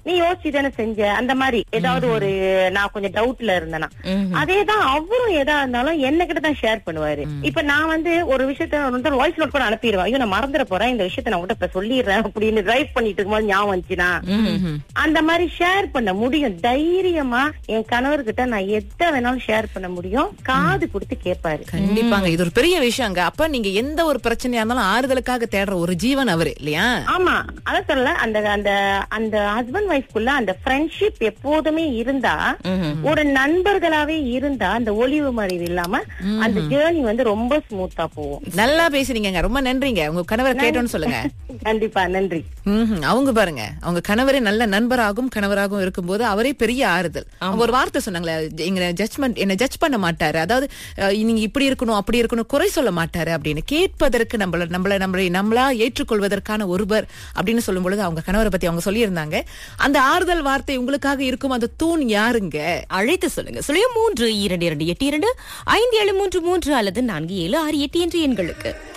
நீ யோசிச்சு தானே செஞ்ச அந்த மாதிரி ஏதாவது ஒரு நான் கொஞ்சம் டவுட்ல இருந்தேனா அதேதான் அவரும் எதா இருந்தாலும் என்ன கிட்ட தான் ஷேர் பண்ணுவாரு இப்ப நான் வந்து ஒரு விஷயத்த வந்து வாய்ஸ் நோட் கூட அனுப்பிடுவேன் ஐயோ நான் மறந்துட போறேன் இந்த விஷயத்த நான் உங்ககிட்ட இப்ப சொல்லிடுறேன் அப்படின்னு டிரைவ் பண்ணிட்டு இருக்கும்போது ஞாபகம் வந்துச்சுன்னா அந்த மாதிரி ஷேர் பண்ண முடியும் தைரியமா என் கணவர்கிட்ட நான் எதை வேணாலும் ஷேர் பண்ண முடியும் காது கொடுத்து கேட்பாரு கண்டிப்பாங்க இது ஒரு பெரிய விஷயங்க அப்ப நீங்க எந்த ஒரு பிரச்சனையா இருந்தாலும் ஆறுதலுக்காக தேடுற ஒரு ஜீவன் அவரு இல்லையா ஆமா அதான் சொல்லல அந்த அந்த அந்த ஹஸ்பண்ட் ஒய்ஃப்குள்ள அந்த ஃப்ரெண்ட்ஷிப் எப்போதுமே இருந்தா ஒரு நண்பர்களாவே இருந்தா அந்த ஒளிவு மறைவு இல்லாம அந்த ஜேர்னி வந்து ரொம்ப ஸ்மூத்தா போகும் நல்லா பேசுறீங்க ரொம்ப நன்றிங்க உங்க கணவர் கேட்டோன்னு சொல்லுங்க கண்டிப்பா நன்றி ம்ஹும். அவங்க பாருங்க அவங்க கணவரே நல்ல நண்பராகவும் கணவராகவும் இருக்கும்போது அவரே பெரிய ஆறுதல் அவங்க ஒரு வார்த்தை சொன்னாங்களே எங்க ஜட்ஜ்மெண்ட் என்ன ஜட்ஜ் பண்ண மாட்டாரு அதாவது அஹ், நீங்க இப்படி இருக்கணும் அப்படி இருக்கணும் குறை சொல்ல மாட்டாரு அப்படின்னு கேட்பதற்கு நம்மள நம்மள நம்மளை நம்மளா ஏற்றுக்கொள்வதற்கான ஒருவர் அப்படின்னு சொல்லும் பொழுது அவங்க கணவரை பத்தி அவங்க சொல்லியிருந்தாங்க அந்த ஆறுதல் வார்த்தை உங்களுக்காக இருக்கும் அந்த தூண் யாருங்க அழைத்து சொல்லுங்க சுழியம் மூன்று இரண்டு இரண்டு எட்டு இரண்டு ஐந்து ஏழு மூன்று மூன்று அல்லது நான்கு ஏழு ஆறு எட்டு என்ற எண்களுக்கு